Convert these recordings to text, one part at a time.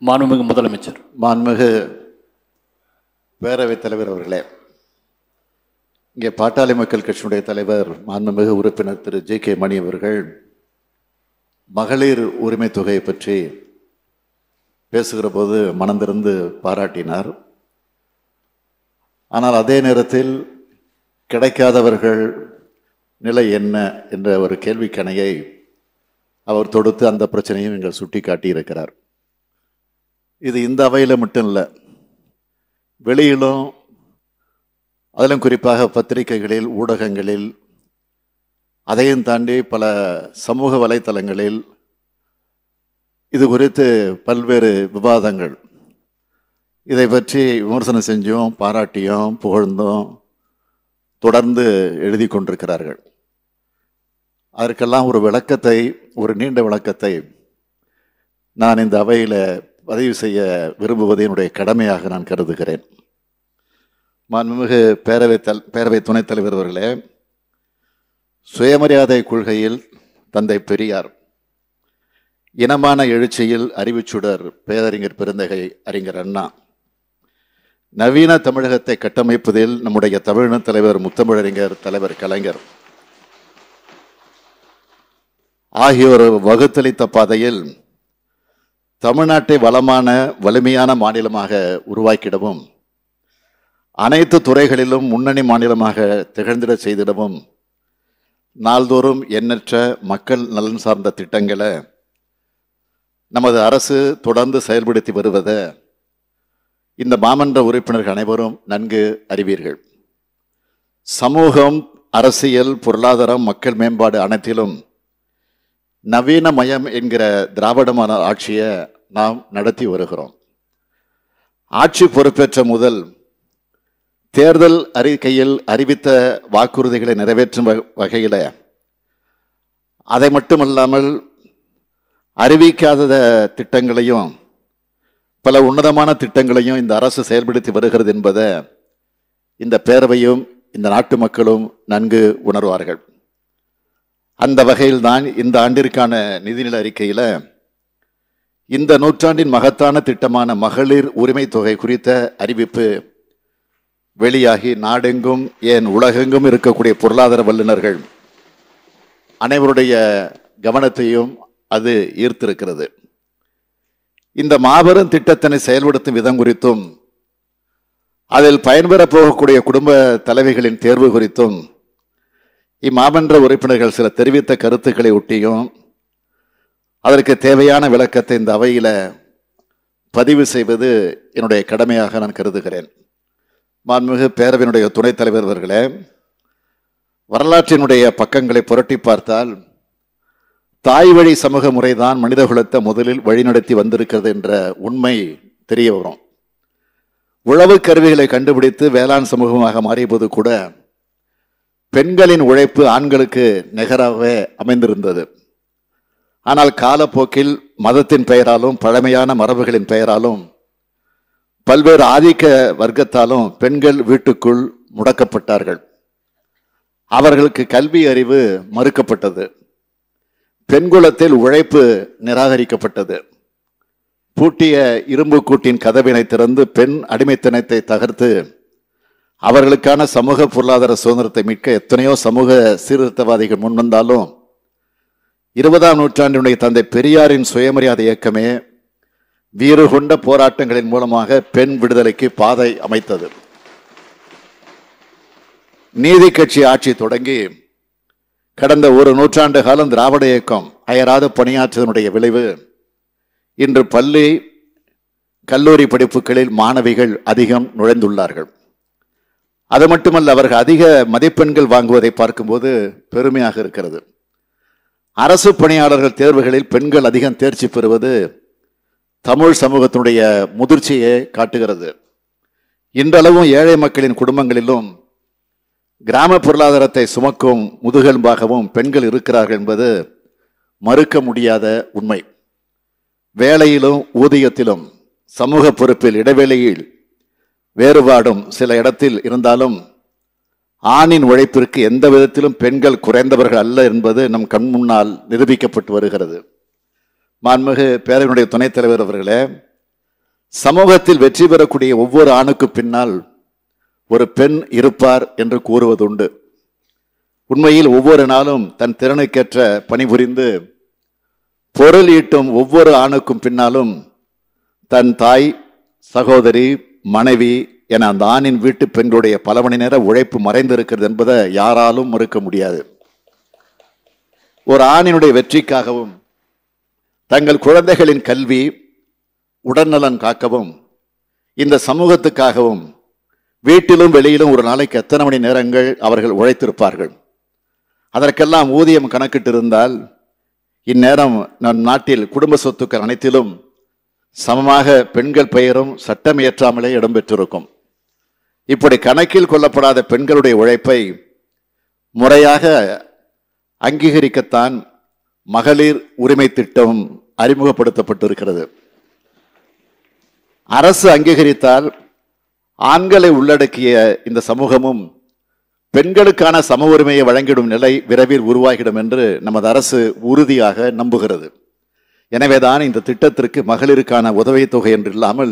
மாண்புமிகு முதலமைச்சர் மாண்புமிகு பேரவைத் தலைவர் அவர்களே இங்கே பாட்டாளி மக்கள் கட்சியினுடைய தலைவர் மாண்புமிகு உறுப்பினர் திரு ஜே கே மணி அவர்கள் மகளிர் உரிமை தொகையை பற்றி பேசுகிற போது மனந்திருந்து பாராட்டினார் ஆனால் அதே நேரத்தில் கிடைக்காதவர்கள் நிலை என்ன என்ற ஒரு கேள்விக்கணையை அவர் தொடுத்து அந்த பிரச்சனையும் எங்கள் சுட்டி காட்டியிருக்கிறார் இது இந்த அவையில் மட்டும் இல்லை வெளியிலும் அதிலும் குறிப்பாக பத்திரிகைகளில் ஊடகங்களில் அதையும் தாண்டி பல சமூக வலைத்தளங்களில் இது குறித்து பல்வேறு விவாதங்கள் இதை பற்றி விமர்சனம் செஞ்சும் பாராட்டியும் புகழ்ந்தும் தொடர்ந்து எழுதி கொண்டிருக்கிறார்கள் அதற்கெல்லாம் ஒரு விளக்கத்தை ஒரு நீண்ட விளக்கத்தை நான் இந்த அவையில் பதிவு செய்ய விரும்புவது என்னுடைய கடமையாக நான் கருதுகிறேன் மாண்புமிகு பேரவை தல் பேரவை துணைத் தலைவர் அவர்களே சுயமரியாதை கொள்கையில் தந்தை பெரியார் இனமான எழுச்சியில் அறிவுச்சுடர் பேரறிஞர் பெருந்தகை அறிஞர் அண்ணா நவீன தமிழகத்தை கட்டமைப்பதில் நம்முடைய தமிழின தலைவர் முத்தமிழறிஞர் தலைவர் கலைஞர் ஆகியோர் வகுத்தளித்த பாதையில் தமிழ்நாட்டை வளமான வலிமையான மாநிலமாக உருவாக்கிடவும் அனைத்து துறைகளிலும் முன்னணி மாநிலமாக திகழ்ந்திட செய்திடவும் நாள்தோறும் எண்ணற்ற மக்கள் நலன் சார்ந்த திட்டங்களை நமது அரசு தொடர்ந்து செயல்படுத்தி வருவதை இந்த மாமன்ற உறுப்பினர்கள் அனைவரும் நன்கு அறிவீர்கள் சமூகம் அரசியல் பொருளாதாரம் மக்கள் மேம்பாடு அனைத்திலும் நவீனமயம் என்கிற திராவிடமான ஆட்சியை நாம் நடத்தி வருகிறோம் ஆட்சி பொறுப்பேற்ற முதல் தேர்தல் அறிக்கையில் அறிவித்த வாக்குறுதிகளை நிறைவேற்றும் வ- வகையில் அதை மட்டுமல்லாமல் அறிவிக்காத திட்டங்களையும் பல உன்னதமான திட்டங்களையும் இந்த அரசு செயல்படுத்தி வருகிறது என்பதை இந்த பேரவையும் இந்த நாட்டு மக்களும் நன்கு உணர்வார்கள் அந்த வகையில் தான் இந்த ஆண்டிற்கான நிதிநிலை அறிக்கையில் இந்த நூற்றாண்டின் மகத்தான திட்டமான மகளிர் உரிமை தொகை குறித்த அறிவிப்பு வெளியாகி நாடெங்கும் ஏன் உலகெங்கும் இருக்கக்கூடிய பொருளாதார வல்லுநர்கள் அனைவருடைய கவனத்தையும் அது ஈர்த்திருக்கிறது இந்த மாபெரும் திட்டத்தினை செயல்படுத்தும் விதம் குறித்தும் அதில் பயன்பெறப் போகக்கூடிய குடும்ப தலைவிகளின் தேர்வு குறித்தும் இம்மாமன்ற உறுப்பினர்கள் சில தெரிவித்த கருத்துக்களை ஒட்டியும் அதற்கு தேவையான விளக்கத்தை இந்த அவையில் பதிவு செய்வது என்னுடைய கடமையாக நான் கருதுகிறேன் மாண்புமிகு பேரவையினுடைய துணைத் தலைவர் அவர்களே வரலாற்றினுடைய பக்கங்களை புரட்டி பார்த்தால் தாய் வழி சமூக முறைதான் மனிதகுலத்தை முதலில் வழிநடத்தி வந்திருக்கிறது என்ற உண்மை தெரிய வரும் உழவு கருவிகளை கண்டுபிடித்து வேளாண் சமூகமாக மாறியபோது கூட பெண்களின் உழைப்பு ஆண்களுக்கு நிகராகவே அமைந்திருந்தது ஆனால் காலப்போக்கில் மதத்தின் பெயராலும் பழமையான மரபுகளின் பெயராலும் பல்வேறு ஆதிக்க வர்க்கத்தாலும் பெண்கள் வீட்டுக்குள் முடக்கப்பட்டார்கள் அவர்களுக்கு கல்வி அறிவு மறுக்கப்பட்டது பெண்குலத்தில் உழைப்பு நிராகரிக்கப்பட்டது பூட்டிய இரும்பு கூட்டின் கதவினை திறந்து பெண் அடிமைத்தனத்தை தகர்த்து அவர்களுக்கான சமூக பொருளாதார சுதந்திரத்தை மீட்க எத்தனையோ சமூக சீர்திருத்தவாதிகள் முன்வந்தாலும் இருபதாம் நூற்றாண்டினுடைய தந்தை பெரியாரின் சுயமரியாதை இயக்கமே வீறு கொண்ட போராட்டங்களின் மூலமாக பெண் விடுதலைக்கு பாதை அமைத்தது நீதி கட்சி ஆட்சி தொடங்கி கடந்த ஒரு நூற்றாண்டு காலம் திராவிட இயக்கம் அயராது பணியாற்றியதனுடைய விளைவு இன்று பள்ளி கல்லூரி படிப்புகளில் மாணவிகள் அதிகம் நுழைந்துள்ளார்கள் அது மட்டுமல்ல அவர்கள் அதிக மதிப்பெண்கள் வாங்குவதை பார்க்கும்போது பெருமையாக இருக்கிறது அரசு பணியாளர்கள் தேர்வுகளில் பெண்கள் அதிகம் தேர்ச்சி பெறுவது தமிழ் சமூகத்தினுடைய முதிர்ச்சியை காட்டுகிறது இன்றளவும் ஏழை மக்களின் குடும்பங்களிலும் கிராம பொருளாதாரத்தை சுமக்கும் முதுகெலும்பாகவும் பெண்கள் இருக்கிறார்கள் என்பது மறுக்க முடியாத உண்மை வேலையிலும் ஊதியத்திலும் சமூக பொறுப்பில் இடைவெளியில் வேறுபாடும் சில இடத்தில் இருந்தாலும் ஆணின் உழைப்பிற்கு எந்த விதத்திலும் பெண்கள் குறைந்தவர்கள் அல்ல என்பது நம் கண் முன்னால் நிரூபிக்கப்பட்டு வருகிறது மாண்புமிகு பேரவையினுடைய துணைத் தலைவர் அவர்களே சமூகத்தில் வெற்றி பெறக்கூடிய ஒவ்வொரு ஆணுக்கு பின்னால் ஒரு பெண் இருப்பார் என்று கூறுவதுண்டு உண்மையில் ஒவ்வொரு நாளும் தன் திறனுக்கேற்ற பணிபுரிந்து பொருள் ஈட்டும் ஒவ்வொரு ஆணுக்கும் பின்னாலும் தன் தாய் சகோதரி மனைவி என அந்த ஆணின் வீட்டு பெண்களுடைய பல மணி நேர உழைப்பு மறைந்திருக்கிறது என்பதை யாராலும் மறுக்க முடியாது ஒரு ஆணினுடைய வெற்றிக்காகவும் தங்கள் குழந்தைகளின் கல்வி உடல்நலன் காக்கவும் இந்த சமூகத்துக்காகவும் வீட்டிலும் வெளியிலும் ஒரு நாளைக்கு எத்தனை மணி நேரங்கள் அவர்கள் உழைத்திருப்பார்கள் அதற்கெல்லாம் ஊதியம் கணக்கிட்டிருந்தால் இந்நேரம் நம் நாட்டில் குடும்ப சொத்துக்கள் அனைத்திலும் சமமாக பெண்கள் பெயரும் சட்டம் இயற்றாமலே இடம்பெற்றிருக்கும் இப்படி கணக்கில் கொள்ளப்படாத பெண்களுடைய உழைப்பை முறையாக அங்கீகரிக்கத்தான் மகளிர் உரிமை திட்டம் அறிமுகப்படுத்தப்பட்டிருக்கிறது அரசு அங்கீகரித்தால் ஆண்களை உள்ளடக்கிய இந்த சமூகமும் பெண்களுக்கான சம உரிமையை வழங்கிடும் நிலை விரைவில் உருவாகிடும் என்று நமது அரசு உறுதியாக நம்புகிறது எனவேதான் இந்த திட்டத்திற்கு மகளிருக்கான உதவித்தொகை என்று இல்லாமல்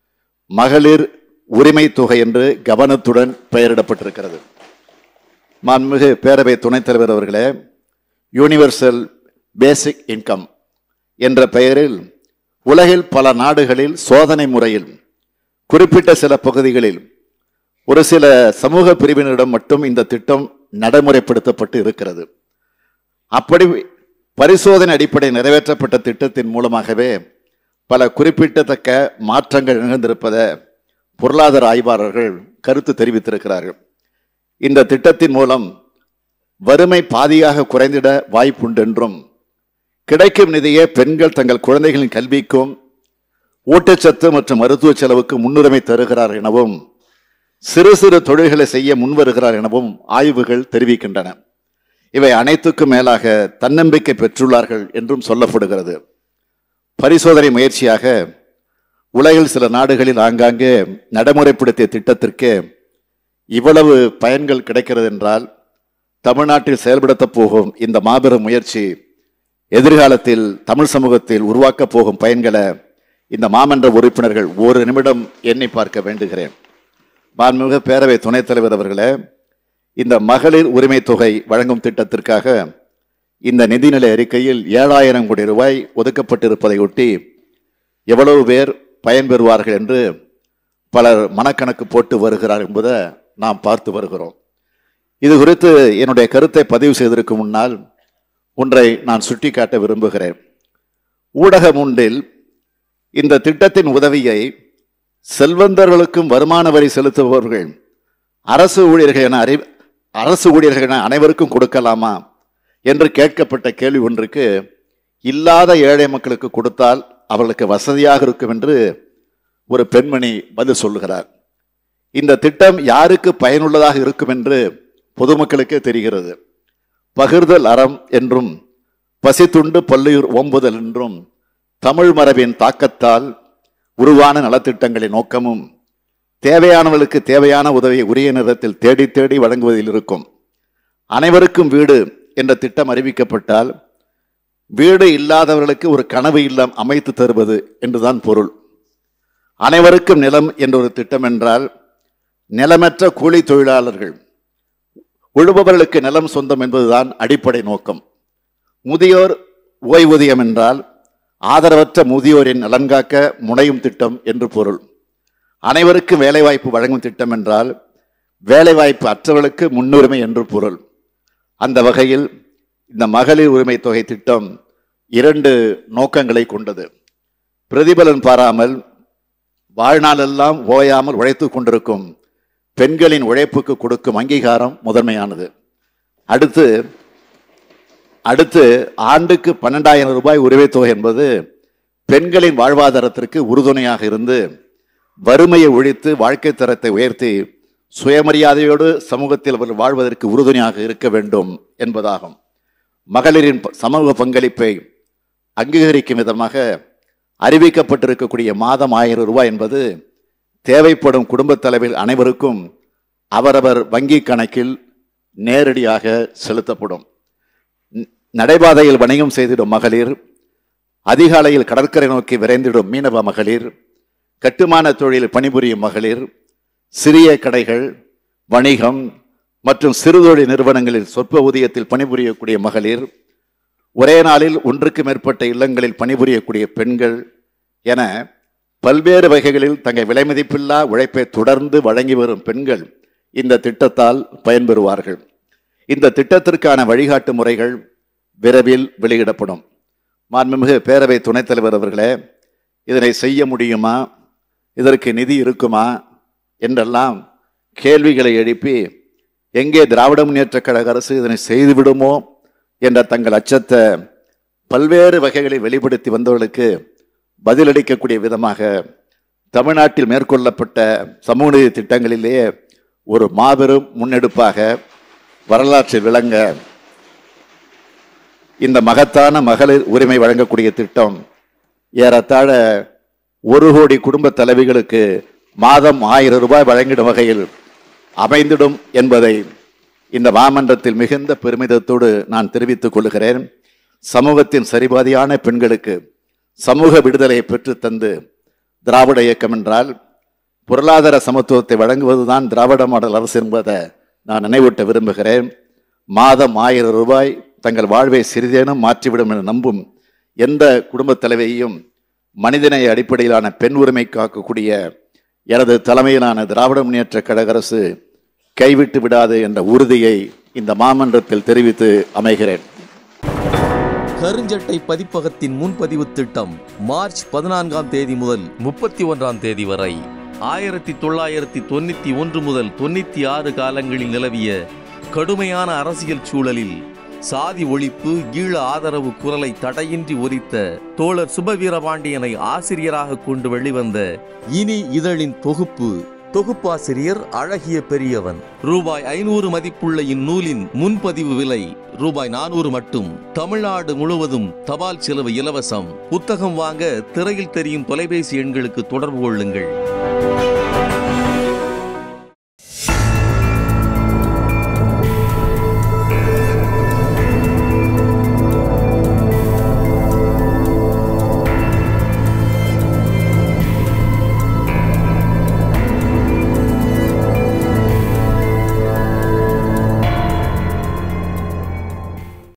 மகளிர் உரிமை தொகை என்று கவனத்துடன் பெயரிடப்பட்டிருக்கிறது மாண்புமிகு பேரவை துணைத் தலைவர் அவர்களே யூனிவர்சல் பேசிக் இன்கம் என்ற பெயரில் உலகில் பல நாடுகளில் சோதனை முறையில் குறிப்பிட்ட சில பகுதிகளில் ஒரு சில சமூக பிரிவினரிடம் மட்டும் இந்த திட்டம் நடைமுறைப்படுத்தப்பட்டு இருக்கிறது அப்படி பரிசோதனை அடிப்படை நிறைவேற்றப்பட்ட திட்டத்தின் மூலமாகவே பல குறிப்பிட்டத்தக்க மாற்றங்கள் நிகழ்ந்திருப்பதை பொருளாதார ஆய்வாளர்கள் கருத்து தெரிவித்திருக்கிறார்கள் இந்த திட்டத்தின் மூலம் வறுமை பாதியாக குறைந்திட வாய்ப்புண்டென்றும் கிடைக்கும் நிதியை பெண்கள் தங்கள் குழந்தைகளின் கல்விக்கும் ஊட்டச்சத்து மற்றும் மருத்துவ செலவுக்கு முன்னுரிமை தருகிறார் எனவும் சிறு சிறு தொழில்களை செய்ய முன்வருகிறார் எனவும் ஆய்வுகள் தெரிவிக்கின்றன இவை அனைத்துக்கும் மேலாக தன்னம்பிக்கை பெற்றுள்ளார்கள் என்றும் சொல்லப்படுகிறது பரிசோதனை முயற்சியாக உலகில் சில நாடுகளில் ஆங்காங்கே நடைமுறைப்படுத்திய திட்டத்திற்கு இவ்வளவு பயன்கள் கிடைக்கிறது என்றால் தமிழ்நாட்டில் செயல்படுத்தப் போகும் இந்த மாபெரும் முயற்சி எதிர்காலத்தில் தமிழ் சமூகத்தில் உருவாக்கப் போகும் பயன்களை இந்த மாமன்ற உறுப்பினர்கள் ஒரு நிமிடம் எண்ணி பார்க்க வேண்டுகிறேன் மாண்புமிகு பேரவை துணைத் தலைவர் அவர்களே இந்த மகளிர் உரிமை தொகை வழங்கும் திட்டத்திற்காக இந்த நிதிநிலை அறிக்கையில் ஏழாயிரம் கோடி ரூபாய் ஒதுக்கப்பட்டிருப்பதை ஒட்டி எவ்வளவு பேர் பயன்பெறுவார்கள் என்று பலர் மனக்கணக்கு போட்டு வருகிறார் என்பதை நாம் பார்த்து வருகிறோம் இது குறித்து என்னுடைய கருத்தை பதிவு செய்வதற்கு முன்னால் ஒன்றை நான் சுட்டிக்காட்ட விரும்புகிறேன் ஊடகம் ஒன்றில் இந்த திட்டத்தின் உதவியை செல்வந்தர்களுக்கும் வருமான வரி செலுத்துபவர்கள் அரசு ஊழியர்கள் என அறி அரசு ஊழியர்கள் என அனைவருக்கும் கொடுக்கலாமா என்று கேட்கப்பட்ட கேள்வி ஒன்றுக்கு இல்லாத ஏழை மக்களுக்கு கொடுத்தால் அவர்களுக்கு வசதியாக இருக்கும் என்று ஒரு பெண்மணி பதில் சொல்லுகிறார் இந்த திட்டம் யாருக்கு பயனுள்ளதாக இருக்கும் என்று பொதுமக்களுக்கே தெரிகிறது பகிர்தல் அறம் என்றும் பசித்துண்டு பல்லுயிர் ஓம்புதல் என்றும் தமிழ் மரபின் தாக்கத்தால் உருவான நலத்திட்டங்களின் நோக்கமும் தேவையானவர்களுக்கு தேவையான உதவியை உரிய நேரத்தில் தேடி தேடி வழங்குவதில் இருக்கும் அனைவருக்கும் வீடு என்ற திட்டம் அறிவிக்கப்பட்டால் வீடு இல்லாதவர்களுக்கு ஒரு கனவு இல்லம் அமைத்து தருவது என்றுதான் பொருள் அனைவருக்கும் நிலம் என்ற ஒரு திட்டம் என்றால் நிலமற்ற கூலி தொழிலாளர்கள் உழுபவர்களுக்கு நிலம் சொந்தம் என்பதுதான் அடிப்படை நோக்கம் முதியோர் ஓய்வூதியம் என்றால் ஆதரவற்ற முதியோரின் நலன்காக்க முனையும் திட்டம் என்று பொருள் அனைவருக்கும் வேலைவாய்ப்பு வழங்கும் திட்டம் என்றால் வேலைவாய்ப்பு அற்றவர்களுக்கு முன்னுரிமை என்று பொருள் அந்த வகையில் இந்த மகளிர் உரிமை தொகை திட்டம் இரண்டு நோக்கங்களை கொண்டது பிரதிபலன் பாராமல் வாழ்நாளெல்லாம் ஓயாமல் உழைத்து கொண்டிருக்கும் பெண்களின் உழைப்புக்கு கொடுக்கும் அங்கீகாரம் முதன்மையானது அடுத்து அடுத்து ஆண்டுக்கு பன்னெண்டாயிரம் ரூபாய் உரிமைத் தொகை என்பது பெண்களின் வாழ்வாதாரத்திற்கு உறுதுணையாக இருந்து வறுமையை ஒழித்து வாழ்க்கை தரத்தை உயர்த்தி சுயமரியாதையோடு சமூகத்தில் அவர்கள் வாழ்வதற்கு உறுதுணையாக இருக்க வேண்டும் என்பதாகும் மகளிரின் ப- சமூக பங்களிப்பை அங்கீகரிக்கும் விதமாக அறிவிக்கப்பட்டிருக்கக்கூடிய மாதம் ஆயிரம் ரூபாய் என்பது தேவைப்படும் குடும்பத் தலைவில் அனைவருக்கும் அவரவர் வங்கி கணக்கில் நேரடியாக செலுத்தப்படும் ந- நடைபாதையில் வணிகம் செய்திடும் மகளிர் அதிகாலையில் கடற்கரை நோக்கி விரைந்திடும் மீனவ மகளிர் கட்டுமான தொழிலில் பணிபுரியும் மகளிர் சிறிய கடைகள் வணிகம் மற்றும் சிறுதொழில் நிறுவனங்களில் சொற்ப ஊதியத்தில் பணிபுரியக்கூடிய மகளிர் ஒரே நாளில் ஒன்றுக்கு மேற்பட்ட இல்லங்களில் பணிபுரியக்கூடிய பெண்கள் என பல்வேறு வகைகளில் தங்கள் விலைமதிப்பில்லா உழைப்பை தொடர்ந்து வழங்கி வரும் பெண்கள் இந்த திட்டத்தால் பயன்பெறுவார்கள் இந்த திட்டத்திற்கான வழிகாட்டு முறைகள் விரைவில் வெளியிடப்படும் மாண்புமிகு பேரவை துணைத் தலைவர் அவர்களே இதனை செய்ய முடியுமா இதற்கு நிதி இருக்குமா என்றெல்லாம் கேள்விகளை எழுப்பி எங்கே திராவிட முன்னேற்றக் கழக அரசு இதனை செய்துவிடுமோ என்ற தங்கள் அச்சத்தை பல்வேறு வகைகளில் வெளிப்படுத்தி வந்தவர்களுக்கு பதிலளிக்கக்கூடிய விதமாக தமிழ்நாட்டில் மேற்கொள்ளப்பட்ட சமூக நீதி திட்டங்களிலேயே ஒரு மாபெரும் முன்னெடுப்பாக வரலாற்றில் விளங்க இந்த மகத்தான மகளிர் உரிமை வழங்கக்கூடிய திட்டம் ஏறத்தாழ ஒரு கோடி குடும்ப தலைவிகளுக்கு மாதம் ஆயிரம் ரூபாய் வழங்கிடும் வகையில் அமைந்திடும் என்பதை இந்த மாமன்றத்தில் மிகுந்த பெருமிதத்தோடு நான் தெரிவித்துக் கொள்கிறேன் சமூகத்தின் சரிபாதியான பெண்களுக்கு சமூக விடுதலையை பெற்றுத் தந்து திராவிட இயக்கம் என்றால் பொருளாதார சமத்துவத்தை வழங்குவதுதான் திராவிட மாடல் அரசு என்பதை நான் நினைவூட்ட விரும்புகிறேன் மாதம் ஆயிரம் ரூபாய் தங்கள் வாழ்வை சிறிதேனும் மாற்றிவிடும் என நம்பும் எந்த குடும்பத் தலைவியையும் மனிதநேய அடிப்படையிலான பெண் உரிமை காக்கக்கூடிய எனது தலைமையிலான திராவிட முன்னேற்ற கழக அரசு கைவிட்டு விடாது என்ற உறுதியை இந்த மாமன்றத்தில் தெரிவித்து அமைகிறேன் கருஞ்சட்டை பதிப்பகத்தின் முன்பதிவு திட்டம் மார்ச் பதினான்காம் தேதி முதல் முப்பத்தி ஒன்றாம் தேதி வரை ஆயிரத்தி தொள்ளாயிரத்தி தொண்ணூத்தி ஒன்று முதல் தொண்ணூத்தி ஆறு காலங்களில் நிலவிய கடுமையான அரசியல் சூழலில் சாதி ஒழிப்பு ஈழ ஆதரவு குரலை தடையின்றி ஒலித்த தோழர் சுபவீரபாண்டியனை ஆசிரியராக கொண்டு வெளிவந்த இனி இதழின் தொகுப்பு தொகுப்பாசிரியர் அழகிய பெரியவன் ரூபாய் ஐநூறு மதிப்புள்ள இந்நூலின் முன்பதிவு விலை ரூபாய் நானூறு மட்டும் தமிழ்நாடு முழுவதும் தபால் செலவு இலவசம் புத்தகம் வாங்க திரையில் தெரியும் தொலைபேசி எண்களுக்கு தொடர்பு கொள்ளுங்கள்